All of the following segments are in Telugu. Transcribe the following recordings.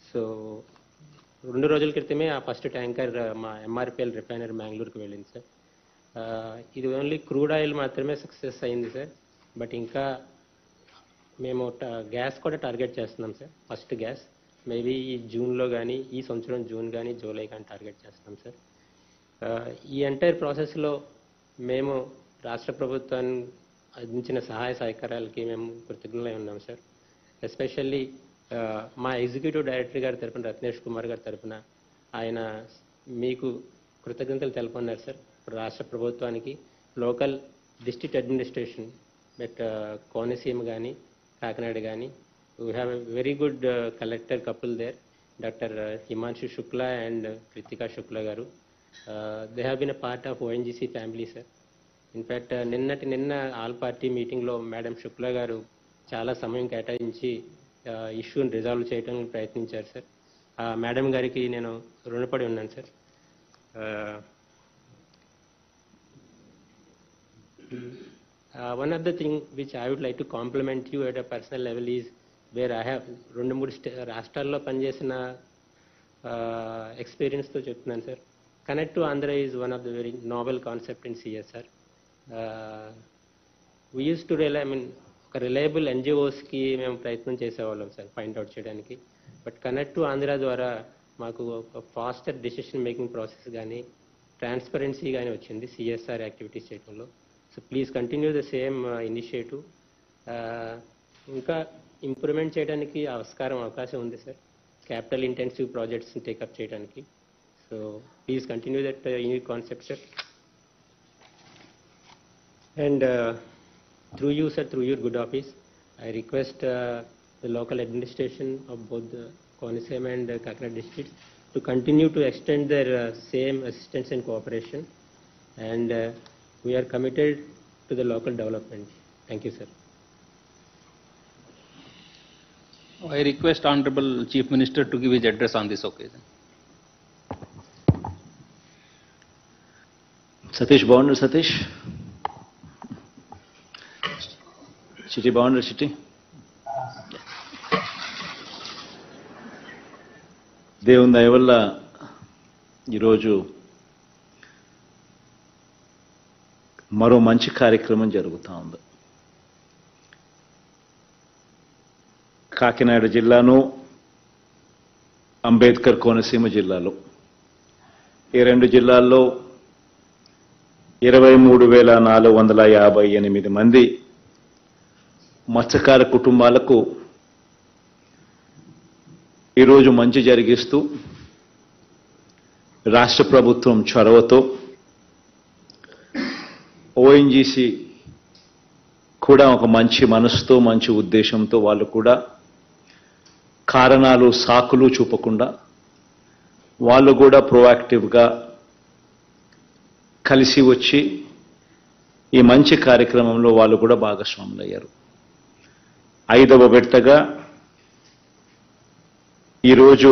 సో రెండు రోజుల క్రితమే ఆ ఫస్ట్ ట్యాంకర్ మా ఎంఆర్పిఎల్ రిఫైనరీ మ్యాంగ్లూరుకి వెళ్ళింది సార్ ఆ, ఇది ఓన్లీ క్రూడ్ ఆయిల్ మాత్రమే సక్సెస్ అయింది సార్ బట్ ఇంకా మేము గ్యాస్ కూడా టార్గెట్ చేస్తున్నాం సార్ ఫస్ట్ గ్యాస్ మేబీ ఈ జూన్లో కానీ ఈ సంవత్సరం జూన్ కానీ జూలై కానీ టార్గెట్ చేస్తున్నాం సార్ ఆ, ఈ ఎంటైర్ ప్రాసెస్లో మేము రాష్ట్ర ప్రభుత్వాన్ని అందించిన సహాయ సహకారాలకి మేము కృతజ్ఞులై ఉన్నాం సార్ ఎస్పెషల్లీ మా ఎగ్జిక్యూటివ్ డైరెక్టర్ గారి తరపున రత్నేష్ కుమార్ గారి తరపున ఆయన మీకు కృతజ్ఞతలు తెలుపున్నారు సార్ రాష్ట్ర ప్రభుత్వానికి local district administration but Konaseema కానీ కాకినాడ కానీ we have a very good collector couple there doctor Himanshu Shukla and Kritika Shukla garu they have been a part of ONGC family sir in fact నిన్నటి నిన్న ఆల్ పార్టీ మీటింగ్లో మేడం శుక్లా గారు చాలా సమయం కేటాయించి ఇష్యూని రిజాల్వ్ చేయడానికి ప్రయత్నించారు సార్ ఆ మేడం గారికి నేను రుణపడి ఉన్నాను sir one of the thing which I would like to compliment you at a personal level is where I have రెండు మూడు స్టే రాష్ట్రాల్లో పనిచేసిన ఎక్స్పీరియన్స్తో చెప్తున్నాను sir connect to Andhra is one of the very novel concept in CSR we use to rely I mean ఒక రిలయబుల్ ఎన్జిఓస్కి మేము ప్రయత్నం చేసేవాళ్ళం సార్ ఫైండ్ అవుట్ చేయడానికి బట్ కనెక్ట్ టు ఆంధ్ర ద్వారా మాకు ఒక ఫాస్టర్ డిసిషన్ మేకింగ్ ప్రాసెస్ కానీ ట్రాన్స్పరెన్సీ కానీ వచ్చింది సిఎస్ఆర్ యాక్టివిటీస్ చేయడంలో so please continue the same initiative ఇంకా ఇంప్రూవ్మెంట్ చేయడానికి ఆస్కారం అవకాశం ఉంది sir capital intensive projects take up చేయడానికి so please continue that unique concept sir and through you, sir, through your good office, I request uh, the local administration of both the Konisem and uh, Kakinada districts to continue to extend their uh, same assistance and cooperation. And uh, we are committed to the local development. Thank you, sir. I request Honorable Chief Minister to give his address on this occasion. Satish బాగున్నారు సతీష్ చిటి బాగున్నారు చిటి దేవుని దయ వల్ల ఈరోజు మరో మంచి కార్యక్రమం జరుగుతూ ఉంది కాకినాడ జిల్లాను అంబేద్కర్ కోనసీమ జిల్లాలో ఈ రెండు జిల్లాల్లో ఇరవై మూడు వేల నాలుగు వందల యాభై ఎనిమిది మంది మత్స్యకార కుటుంబాలకు ఈరోజు మంచి జరిగిస్తూ రాష్ట్ర ప్రభుత్వం చొరవతో ఓఎన్జీసీ కూడా ఒక మంచి మనసుతో మంచి ఉద్దేశంతో వాళ్ళు కూడా కారణాలు సాకులు చూపకుండా వాళ్ళు కూడా ప్రోయాక్టివ్గా కలిసి వచ్చి ఈ మంచి కార్యక్రమంలో వాళ్ళు కూడా భాగస్వాములు అయ్యారు ఐదవ విడతగా ఈరోజు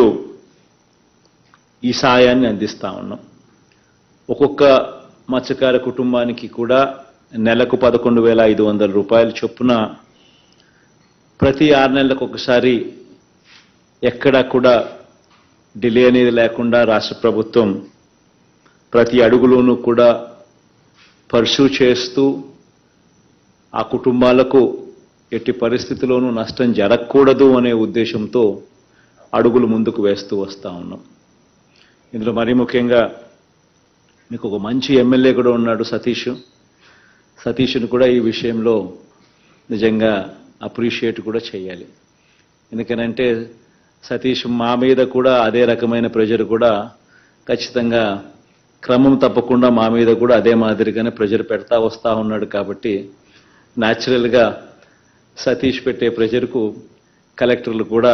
ఈ సాయాన్ని అందిస్తా ఉన్నాం ఒక్కొక్క మత్స్యకార కుటుంబానికి కూడా నెలకు పదకొండు వేల ఐదు వందల రూపాయల చొప్పున ప్రతి ఆరు నెలలకు ఒకసారి ఎక్కడా కూడా డిలే అనేది లేకుండా రాష్ట్ర ప్రభుత్వం ప్రతి అడుగులోనూ కూడా పర్సూ చేస్తూ ఆ కుటుంబాలకు ఎట్టి పరిస్థితిలోనూ నష్టం జరగకూడదు అనే ఉద్దేశంతో అడుగులు ముందుకు వేస్తూ వస్తూ ఉన్నాం ఇందులో మరీ ముఖ్యంగా మీకు ఒక మంచి ఎమ్మెల్యే కూడా ఉన్నాడు సతీష్ సతీష్ను కూడా ఈ విషయంలో నిజంగా అప్రిషియేట్ కూడా చేయాలి ఎందుకనంటే సతీష్ మా మీద కూడా అదే రకమైన ప్రెజర్ కూడా ఖచ్చితంగా క్రమం తప్పకుండా మా మీద కూడా అదే మాదిరిగానే ప్రెజర్ పెడతా వస్తూ ఉన్నాడు కాబట్టి న్యాచురల్గా సతీష్ పెట్టే ప్రెజర్కు కలెక్టర్లు కూడా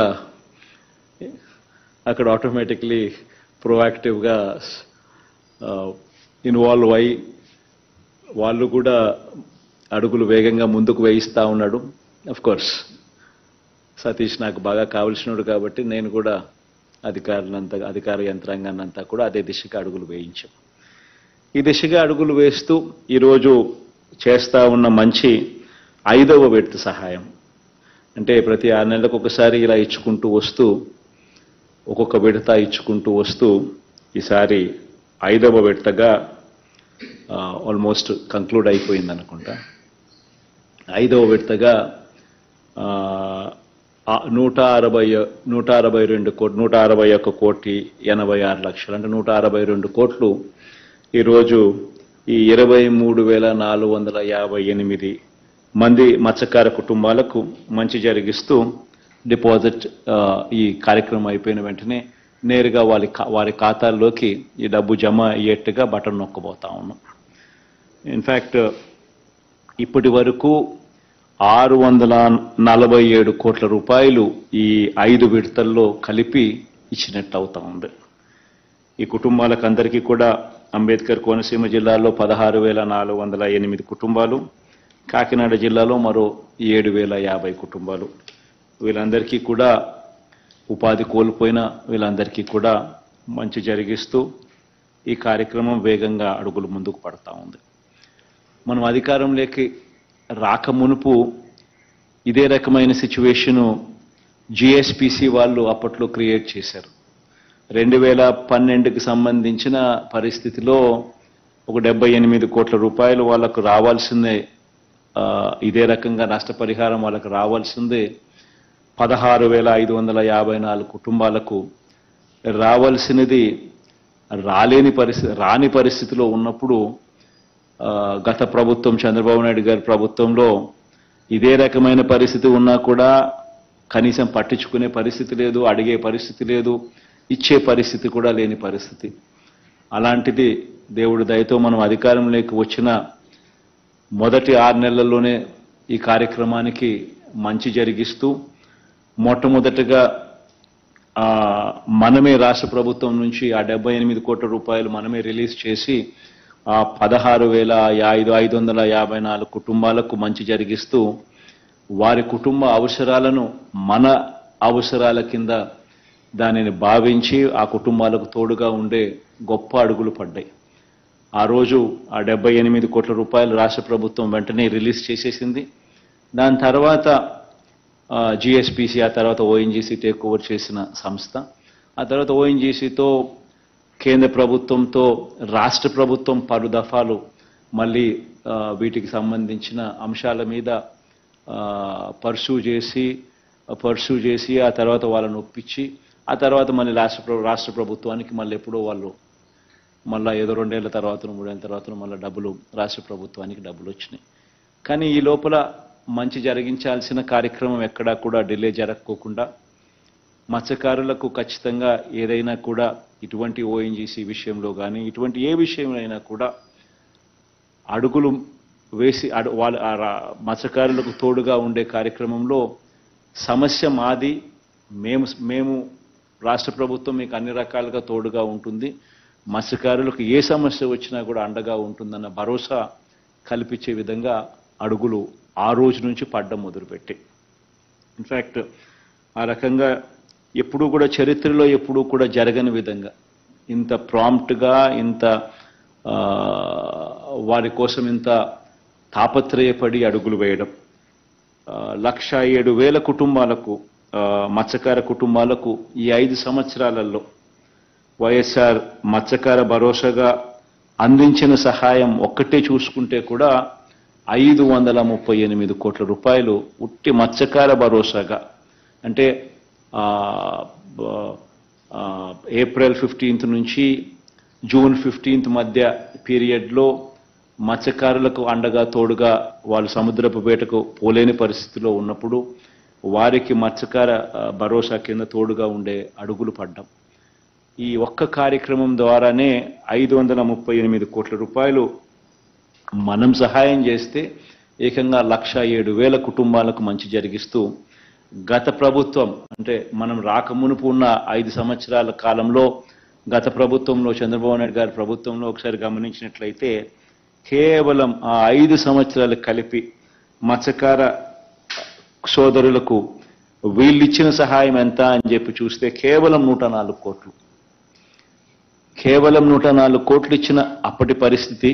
అక్కడ ఆటోమేటిక్లీ ప్రోయాక్టివ్గా ఇన్వాల్వ్ అయి వాళ్ళు కూడా అడుగులు వేగంగా ముందుకు వేయిస్తూ ఉన్నాడు అఫ్ కోర్స్ సతీష్ నాకు బాగా కావలసినాడు కాబట్టి నేను కూడా అధికారులంతా అధికార యంత్రాంగాన్ని అంతా కూడా అదే దిశగా అడుగులు వేయించాం ఈ దిశగా అడుగులు వేస్తూ ఈరోజు చేస్తా ఉన్న మంచి ఐదవ విడత సహాయం అంటే ప్రతి ఆరు నెలలకు ఒకసారి ఇలా ఇచ్చుకుంటూ వస్తూ ఒక్కొక్క విడత ఇచ్చుకుంటూ వస్తూ ఈసారి ఐదవ విడతగా ఆల్మోస్ట్ కంక్లూడ్ అయిపోయింది అనుకుంటా ఐదవ విడతగా ఆ, ఆ నూట అరవై నూట అరవై రెండు కోటి నూట అరవై ఒక్క కోటి ఎనభై ఆరు లక్షలు అంటే నూట అరవై రెండు కోట్లు ఈరోజు ఈ ఇరవై మూడు వేల నాలుగు వందల యాభై ఎనిమిది మంది మత్స్యకార కుటుంబాలకు మంచి జరిగిస్తూ డిపాజిట్ ఆ, ఈ కార్యక్రమం అయిపోయిన వెంటనే నేరుగా వారి ఖా- వారి ఖాతాల్లోకి ఈ డబ్బు జమ అయ్యేట్టుగా బటన్ నొక్కబోతా ఉన్నాం ఇన్ఫ్యాక్ట్ ఇప్పటి వరకు ఆరు వందల నలభై ఏడు కోట్ల రూపాయలు ఈ ఐదు విడతల్లో కలిపి ఇచ్చినట్టు అవుతా ఉంది ఈ కుటుంబాలకు అందరికీ కూడా అంబేద్కర్ కోనసీమ జిల్లాలో పదహారు వేల నాలుగు వందల ఎనిమిది కుటుంబాలు కాకినాడ జిల్లాలో మరో ఏడు వేల యాభై కుటుంబాలు వీళ్ళందరికీ కూడా ఉపాధి కోల్పోయిన వీళ్ళందరికీ కూడా మంచి జరిగిస్తూ ఈ కార్యక్రమం వేగంగా అడుగులు ముందుకు పడతా ఉంది మనం అధికారంలోకి రాక మునుపు ఇదే రకమైన సిచ్యువేషను జిఎస్పిసి వాళ్ళు అప్పట్లో క్రియేట్ చేశారు రెండు వేల పన్నెండుకి సంబంధించిన పరిస్థితిలో ఒక డెబ్బై ఎనిమిది కోట్ల రూపాయలు వాళ్ళకు రావాల్సిందే ఆ, ఇదే రకంగా నష్టపరిహారం వాళ్ళకు రావాల్సిందే పదహారు వేల ఐదు వందల యాభై నాలుగు కుటుంబాలకు రావాల్సినది రాలేని పరిస్థితి రాని పరిస్థితిలో ఉన్నప్పుడు ఆ, గత ప్రభుత్వం చంద్రబాబు నాయుడు గారి ప్రభుత్వంలో ఇదే రకమైన పరిస్థితి ఉన్నా కూడా కనీసం పట్టించుకునే పరిస్థితి లేదు అడిగే పరిస్థితి లేదు ఇచ్చే పరిస్థితి కూడా లేని పరిస్థితి అలాంటిది దేవుడి దయతో మనం అధికారంలోకి వచ్చిన మొదటి ఆరు నెలల్లోనే ఈ కార్యక్రమానికి మంచి జరిగిస్తూ మొట్టమొదటగా ఆ, మనమే రాష్ట్ర ప్రభుత్వం నుంచి ఆ డెబ్బై ఎనిమిది కోట్ల రూపాయలు మనమే రిలీజ్ చేసి ఆ పదహారు వేల ఐదు ఐదు వందల యాభై నాలుగు కుటుంబాలకు మంచి జరిగిస్తూ వారి కుటుంబ అవసరాలను మన అవసరాల కింద దానిని భావించి ఆ కుటుంబాలకు తోడుగా ఉండే గొప్ప అడుగులు పడ్డాయి ఆ రోజు ఆ డెబ్బై ఎనిమిది కోట్ల రూపాయలు రాష్ట్ర ప్రభుత్వం వెంటనే రిలీజ్ చేసేసింది దాని తర్వాత జిఎస్పిసి ఆ తర్వాత ఓఎన్జీసీ టేక్ ఓవర్ చేసిన సంస్థ ఆ తర్వాత ఓఎన్జీసీతో కేంద్ర ప్రభుత్వంతో రాష్ట్ర ప్రభుత్వం పలు దఫాలు మళ్ళీ ఆ, వీటికి సంబంధించిన అంశాల మీద పర్సూ చేసి పర్సూ చేసి ఆ తర్వాత వాళ్ళని ఒప్పించి ఆ తర్వాత మళ్ళీ రాష్ట్ర ప్రభు- రాష్ట్ర ప్రభుత్వానికి మళ్ళీ ఎప్పుడో వాళ్ళు మళ్ళీ ఏదో రెండేళ్ల తర్వాత మూడేళ్ల తర్వాత మళ్ళీ డబ్బులు రాష్ట్ర ప్రభుత్వానికి డబ్బులు వచ్చినాయి కానీ ఈ లోపల మంచి జరిగించాల్సిన కార్యక్రమం ఎక్కడా కూడా డిలే జరగకోకుండా మత్స్యకారులకు ఖచ్చితంగా ఏదైనా కూడా ఇటువంటి ఓఎన్జీసీ విషయంలో కానీ ఇటువంటి ఏ విషయంలో కూడా అడుగులు వేసి అడు వాళ్ళ ఆ రా- మత్స్యకారులకు తోడుగా ఉండే కార్యక్రమంలో సమస్య మాది మేము మేము రాష్ట్ర ప్రభుత్వం మీకు అన్ని రకాలుగా తోడుగా ఉంటుంది మత్స్యకారులకు ఏ సమస్య వచ్చినా కూడా అండగా ఉంటుందన్న భరోసా కల్పించే విధంగా అడుగులు ఆ రోజు నుంచి పడ్డం మొదలుపెట్టి ఇన్ఫ్యాక్ట్ ఆ రకంగా ఎప్పుడూ కూడా చరిత్రలో ఎప్పుడూ కూడా జరగని విధంగా ఇంత ప్రాంప్ట్గా ఇంత ఆ, వారి కోసం ఇంత తాపత్రయపడి అడుగులు వేయడం ఆ, లక్ష ఏడు వేల కుటుంబాలకు ఆ, మత్స్యకార కుటుంబాలకు ఈ ఐదు సంవత్సరాలలో వైఎస్ఆర్ మత్స్యకార భరోసాగా అందించిన సహాయం ఒక్కటే చూసుకుంటే కూడా ఐదు వందల ముప్పై ఎనిమిది కోట్ల రూపాయలు ఉట్టి మత్స్యకార భరోసాగా అంటే ఆ, బ- ఆ, ఏప్రిల్ ఫిఫ్టీన్త్ నుంచి జూన్ ఫిఫ్టీన్త్ మధ్య పీరియడ్లో మత్స్యకారులకు అండగా తోడుగా వాళ్ళు సముద్రపు వేటకు పోలేని పరిస్థితిలో ఉన్నప్పుడు వారికి మత్స్యకార ఆ, భరోసా కింద తోడుగా ఉండే అడుగులు పడ్డాం ఈ ఒక్క కార్యక్రమం ద్వారానే ఐదు వందల ముప్పై ఎనిమిది కోట్ల రూపాయలు మనం సహాయం చేస్తే ఏకంగా లక్ష ఏడు వేల కుటుంబాలకు మంచి జరిగిస్తూ గత ప్రభుత్వం అంటే మనం రాకమునుపు ఉన్న ఐదు సంవత్సరాల కాలంలో గత ప్రభుత్వంలో చంద్రబాబు నాయుడు గారి ప్రభుత్వంలో ఒకసారి గమనించినట్లయితే కేవలం ఆ ఐదు సంవత్సరాలు కలిపి మత్స్యకార సోదరులకు వీళ్ళిచ్చిన సహాయం ఎంత అని చెప్పి చూస్తే కేవలం నూట నాలుగు కోట్లు కేవలం నూట నాలుగు కోట్లు ఇచ్చిన అప్పటి పరిస్థితి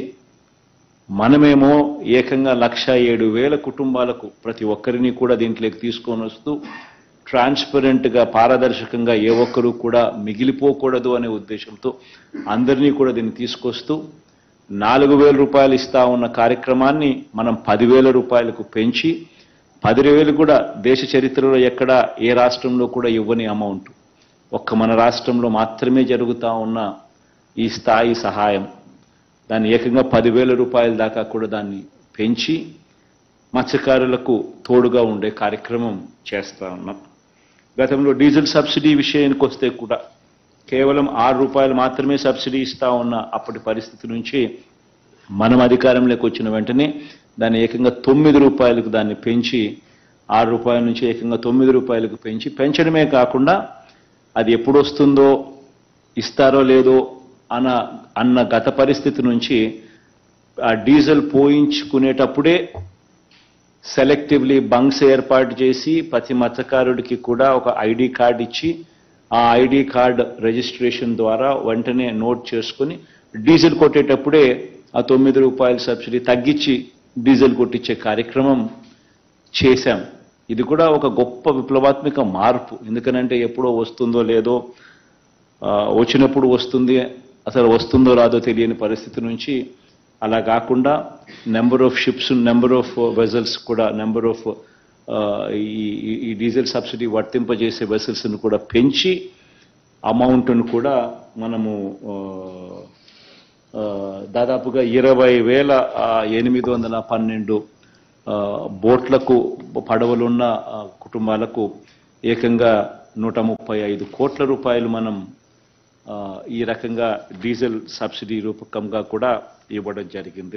మనమేమో ఏకంగా లక్ష ఏడు వేల కుటుంబాలకు ప్రతి ఒక్కరిని కూడా దీంట్లోకి తీసుకొని వస్తూ ట్రాన్స్పరెంట్గా పారదర్శకంగా ఏ ఒక్కరూ కూడా మిగిలిపోకూడదు అనే ఉద్దేశంతో అందరినీ కూడా దీన్ని తీసుకొస్తూ నాలుగు వేల రూపాయలు ఇస్తా ఉన్న కార్యక్రమాన్ని మనం పదివేల రూపాయలకు పెంచి పదివేలు కూడా దేశ చరిత్రలో ఎక్కడ ఏ రాష్ట్రంలో కూడా ఇవ్వని అమౌంట్ ఒక్క మన రాష్ట్రంలో మాత్రమే జరుగుతా ఉన్న ఈ స్థాయి సహాయం దాన్ని ఏకంగా పదివేల రూపాయల దాకా కూడా దాన్ని పెంచి మత్స్యకారులకు తోడుగా ఉండే కార్యక్రమం చేస్తా ఉన్నాం గతంలో డీజిల్ సబ్సిడీ విషయానికి వస్తే కూడా కేవలం ఆరు రూపాయలు మాత్రమే సబ్సిడీ ఇస్తా ఉన్న అప్పటి పరిస్థితి నుంచి మనం అధికారంలోకి వచ్చిన వెంటనే దాన్ని ఏకంగా తొమ్మిది రూపాయలకు దాన్ని పెంచి ఆరు రూపాయల నుంచి ఏకంగా తొమ్మిది రూపాయలకు పెంచి పెంచడమే కాకుండా అది ఎప్పుడు వస్తుందో ఇస్తారో లేదో అన్న అన్న గత పరిస్థితి నుంచి ఆ డీజిల్ పోయించుకునేటప్పుడే సెలెక్టివ్లీ బంక్స్ ఏర్పాటు చేసి ప్రతి మత్స్యకారుడికి కూడా ఒక ఐడి కార్డు ఇచ్చి ఆ ఐడి కార్డ్ రిజిస్ట్రేషన్ ద్వారా వెంటనే నోట్ చేసుకుని డీజిల్ కొట్టేటప్పుడే ఆ తొమ్మిది రూపాయల సబ్సిడీ తగ్గించి డీజిల్ కొట్టించే కార్యక్రమం చేశాం ఇది కూడా ఒక గొప్ప విప్లవాత్మక మార్పు ఎందుకనంటే ఎప్పుడో వస్తుందో లేదో ఆ, వచ్చినప్పుడు వస్తుంది అసలు వస్తుందో రాదో తెలియని పరిస్థితి నుంచి అలా కాకుండా number of ships number of vessels కూడా నెంబర్ ఆఫ్ ఈ ఈ- ఈ డీజిల్ సబ్సిడీ వర్తింపజేసే వెసల్స్ను కూడా పెంచి అమౌంట్ను కూడా మనము ఆ, ఆ, దాదాపుగా ఇరవై వేల ఆ, ఎనిమిది వందల పన్నెండు ఆ, బోట్లకు పడవలున్న ఆ, కుటుంబాలకు ఏకంగా నూట ముప్పై ఐదు కోట్ల రూపాయలు మనం ఆ, ఈ రకంగా డీజిల్ సబ్సిడీ రూపకంగా కూడా ఇవ్వడం జరిగింది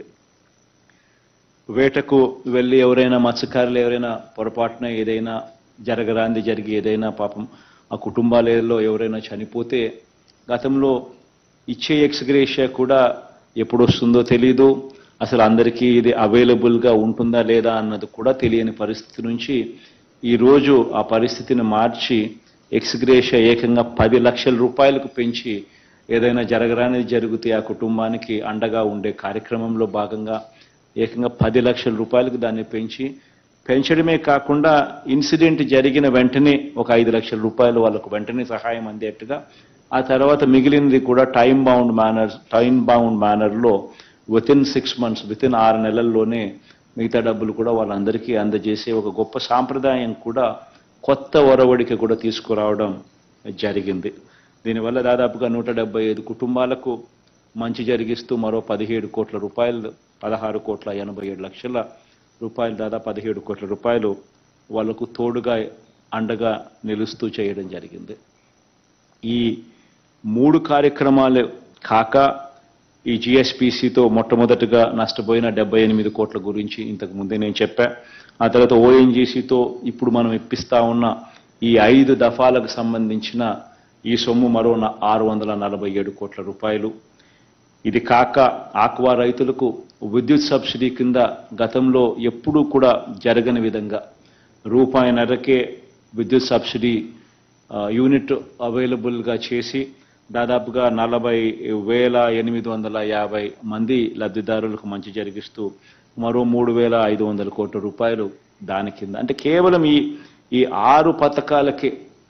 వేటకు వెళ్ళి ఎవరైనా మత్స్యకారులు ఎవరైనా పొరపాటున ఏదైనా జరగరాంది జరిగి ఏదైనా పాపం ఆ కుటుంబాలలో ఎవరైనా చనిపోతే గతంలో ఇచ్చే ఎక్స్గ్రేషియా కూడా ఎప్పుడు వస్తుందో తెలీదు అసలు అందరికీ ఇది అవైలబుల్గా ఉంటుందా లేదా అన్నది కూడా తెలియని పరిస్థితి నుంచి ఈరోజు ఆ పరిస్థితిని మార్చి ఎక్స్గ్రేషియా ఏకంగా పది లక్షల రూపాయలకు పెంచి ఏదైనా జరగరానిది జరిగితే ఆ కుటుంబానికి అండగా ఉండే కార్యక్రమంలో భాగంగా ఏకంగా పది లక్షల రూపాయలకు దాన్ని పెంచి పెంచడమే కాకుండా ఇన్సిడెంట్ జరిగిన వెంటనే ఒక ఐదు లక్షల రూపాయలు వాళ్ళకు వెంటనే సహాయం అందేట్టుగా ఆ తర్వాత మిగిలినది కూడా time bound manner time bound మేనర్లో within six months within ఆరు నెలల్లోనే మిగతా డబ్బులు కూడా వాళ్ళందరికీ అందజేసే ఒక గొప్ప సాంప్రదాయం కూడా కొత్త ఒరవడికి కూడా తీసుకురావడం జరిగింది దీనివల్ల దాదాపుగా నూట డెబ్బై ఐదు కుటుంబాలకు మంచి జరిగిస్తూ మరో పదిహేడు కోట్ల రూపాయలు పదహారు కోట్ల ఎనభై ఏడు లక్షల రూపాయలు దాదాపు పదిహేడు కోట్ల రూపాయలు వాళ్ళకు తోడుగా అండగా నిలుస్తూ చేయడం జరిగింది ఈ మూడు కార్యక్రమాలు కాక ఈ జిఎస్పిసితో మొట్టమొదటిగా నష్టపోయిన డెబ్బై ఎనిమిది కోట్ల గురించి ఇంతకు ముందే నేను చెప్పా ఆ తర్వాత ఓఎన్జీసీతో ఇప్పుడు మనం ఇప్పిస్తా ఉన్న ఈ ఐదు దఫాలకు సంబంధించిన ఈ సొమ్ము మరో న- ఆరు వందల నలభై ఏడు కోట్ల రూపాయలు ఇది కాక ఆక్వా రైతులకు విద్యుత్ సబ్సిడీ కింద గతంలో ఎప్పుడూ కూడా జరగని విధంగా రూపాయిన్నరకే విద్యుత్ సబ్సిడీ ఆ, యూనిట్ అవైలబుల్గా చేసి దాదాపుగా నలభై వేల ఎనిమిది వందల యాభై మంది లబ్ధిదారులకు మంచి జరిగిస్తూ మరో మూడు వేల ఐదు వందల కోట్ల రూపాయలు దాని కింద అంటే కేవలం ఈ ఈ ఆరు పథకాలకి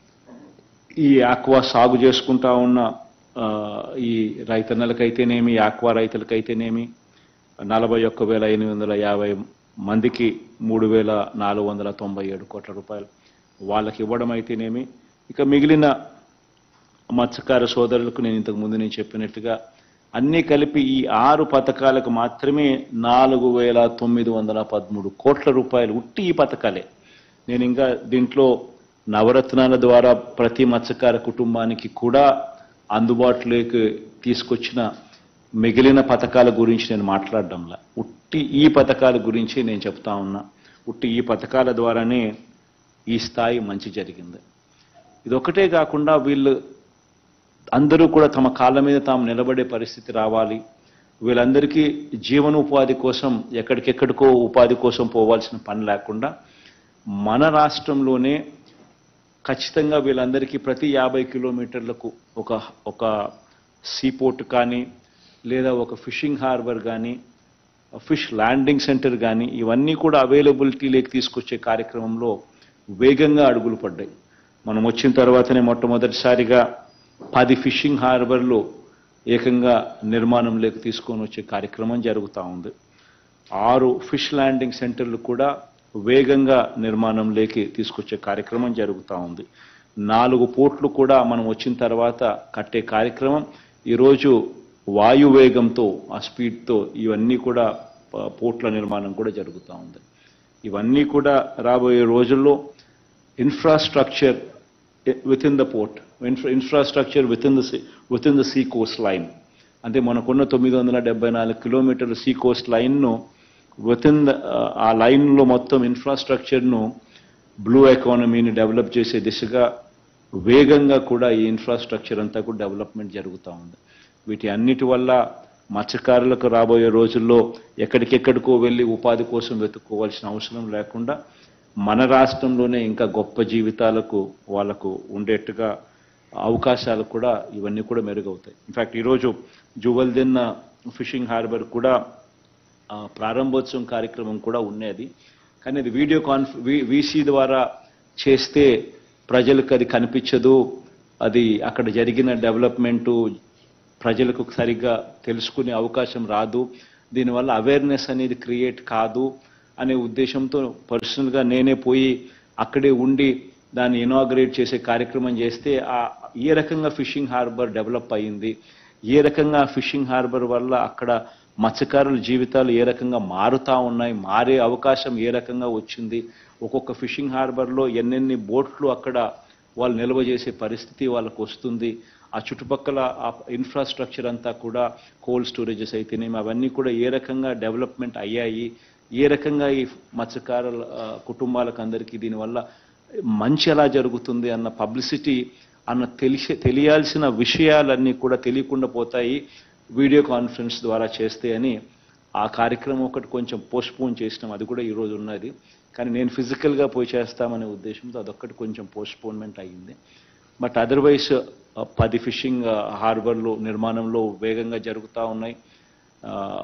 ఈ ఆక్వా సాగు చేసుకుంటా ఉన్న ఆ, ఈ రైతన్నలకైతేనేమి ఆక్వా రైతులకైతేనేమి నలభై ఒక్క వేల ఎనిమిది వందల యాభై మందికి మూడు వేల నాలుగు వందల తొంభై ఏడు కోట్ల రూపాయలు వాళ్ళకి ఇవ్వడం అయితేనేమి ఇక మిగిలిన మత్స్యకార సోదరులకు నేను ఇంతకు ముందు నేను చెప్పినట్టుగా అన్నీ కలిపి ఈ ఆరు పథకాలకు మాత్రమే నాలుగు వేల తొమ్మిది వందల పదమూడు కోట్ల రూపాయలు ఉట్టి ఈ పథకాలే నేను ఇంకా దీంట్లో నవరత్నాల ద్వారా ప్రతి మత్స్యకార కుటుంబానికి కూడా అందుబాటులోకి తీసుకొచ్చిన మిగిలిన పథకాల గురించి నేను మాట్లాడడంలా ఉట్టి ఈ పథకాల గురించి నేను చెప్తా ఉన్నా ఉట్టి ఈ పథకాల ద్వారానే ఈ స్థాయి మంచి జరిగింది ఇది ఒకటే కాకుండా వీళ్ళు అందరూ కూడా తమ కాళ్ళ మీద తాము నిలబడే పరిస్థితి రావాలి వీళ్ళందరికీ జీవనోపాధి కోసం ఎక్కడికెక్కడికో ఉపాధి కోసం పోవాల్సిన పని లేకుండా మన రాష్ట్రంలోనే ఖచ్చితంగా వీళ్ళందరికీ ప్రతి యాభై కిలోమీటర్లకు ఒక ఒక సీపోర్ట్ కానీ లేదా ఒక ఫిషింగ్ హార్బర్ కానీ ఫిష్ ల్యాండింగ్ సెంటర్ కానీ ఇవన్నీ కూడా అవైలబిలిటీలోకి తీసుకొచ్చే కార్యక్రమంలో వేగంగా అడుగులు పడ్డాయి మనం వచ్చిన తర్వాతనే మొట్టమొదటిసారిగా పది ఫిషింగ్ హార్బర్లు ఏకంగా నిర్మాణంలోకి తీసుకొని వచ్చే కార్యక్రమం జరుగుతూ ఉంది ఆరు ఫిష్ ల్యాండింగ్ సెంటర్లు కూడా వేగంగా నిర్మాణంలోకి తీసుకొచ్చే కార్యక్రమం జరుగుతూ ఉంది నాలుగు పోర్ట్లు కూడా మనం వచ్చిన తర్వాత కట్టే కార్యక్రమం ఈరోజు వాయువేగంతో ఆ స్పీడ్తో ఇవన్నీ కూడా ప- పోర్ట్ల నిర్మాణం కూడా జరుగుతూ ఉంది ఇవన్నీ కూడా రాబోయే రోజుల్లో infrastructure within the port infrastructure within the within the sea coast line అంటే మనకున్న తొమ్మిది వందల డెబ్బై నాలుగు కిలోమీటర్ల సీ కోస్ట్ లైన్ను విత్ ఇన్ ద ఆ లైన్లో మొత్తం ఇన్ఫ్రాస్ట్రక్చర్ను బ్లూ ఎకానమీని డెవలప్ చేసే దిశగా వేగంగా కూడా ఈ ఇన్ఫ్రాస్ట్రక్చర్ అంతా కూడా డెవలప్మెంట్ జరుగుతూ ఉంది వీటి అన్నిటి వల్ల మత్స్యకారులకు రాబోయే రోజుల్లో ఎక్కడికెక్కడికో వెళ్ళి ఉపాధి కోసం వెతుక్కోవాల్సిన అవసరం లేకుండా మన రాష్ట్రంలోనే ఇంకా గొప్ప జీవితాలకు వాళ్ళకు ఉండేట్టుగా అవకాశాలు కూడా ఇవన్నీ కూడా మెరుగవుతాయి ఇన్ఫ్యాక్ట్ ఈరోజు జువల్దిన్న ఫిషింగ్ హార్బర్ కూడా ఆ, ప్రారంభోత్సవం కార్యక్రమం కూడా ఉన్నది కానీ అది వీడియో కాన్ఫ్ వీసీ ద్వారా చేస్తే ప్రజలకు అది కనిపించదు అది అక్కడ జరిగిన డెవలప్మెంటు ప్రజలకు సరిగ్గా తెలుసుకునే అవకాశం రాదు దీనివల్ల అవేర్నెస్ అనేది క్రియేట్ కాదు అనే ఉద్దేశంతో పర్సనల్గా నేనే పోయి అక్కడే ఉండి దాన్ని ఇనాగ్రేట్ చేసే కార్యక్రమం చేస్తే ఆ ఏ రకంగా ఫిషింగ్ హార్బర్ డెవలప్ అయ్యింది ఏ రకంగా ఫిషింగ్ హార్బర్ వల్ల అక్కడ మత్స్యకారుల జీవితాలు ఏ రకంగా మారుతా ఉన్నాయి మారే అవకాశం ఏ రకంగా వచ్చింది ఒక్కొక్క ఫిషింగ్ హార్బర్లో ఎన్నెన్ని బోట్లు అక్కడ వాళ్ళు నిల్వ చేసే పరిస్థితి వాళ్ళకు వస్తుంది ఆ చుట్టుపక్కల ఆ ఇన్ఫ్రాస్ట్రక్చర్ అంతా కూడా కోల్డ్ స్టోరేజెస్ అయితేనేమి అవన్నీ కూడా ఏ రకంగా డెవలప్మెంట్ అయ్యాయి ఏ రకంగా ఈ మత్స్యకారుల ఆ, కుటుంబాలకు అందరికీ దీనివల్ల మంచి ఎలా జరుగుతుంది అన్న పబ్లిసిటీ అన్న తెలిసే తెలియాల్సిన విషయాలన్నీ కూడా తెలియకుండా పోతాయి వీడియో కాన్ఫరెన్స్ ద్వారా చేస్తే అని ఆ కార్యక్రమం ఒకటి కొంచెం పోస్ట్పోన్ చేసినాం అది కూడా ఈరోజు ఉన్నది కానీ నేను ఫిజికల్గా పోయి చేస్తామనే ఉద్దేశంతో అదొక్కటి కొంచెం పోస్ట్పోన్మెంట్ అయ్యింది బట్ అదర్వైజ్ పది ఫిషింగ్ హార్బర్లు నిర్మాణంలో వేగంగా జరుగుతూ ఉన్నాయి ఆ,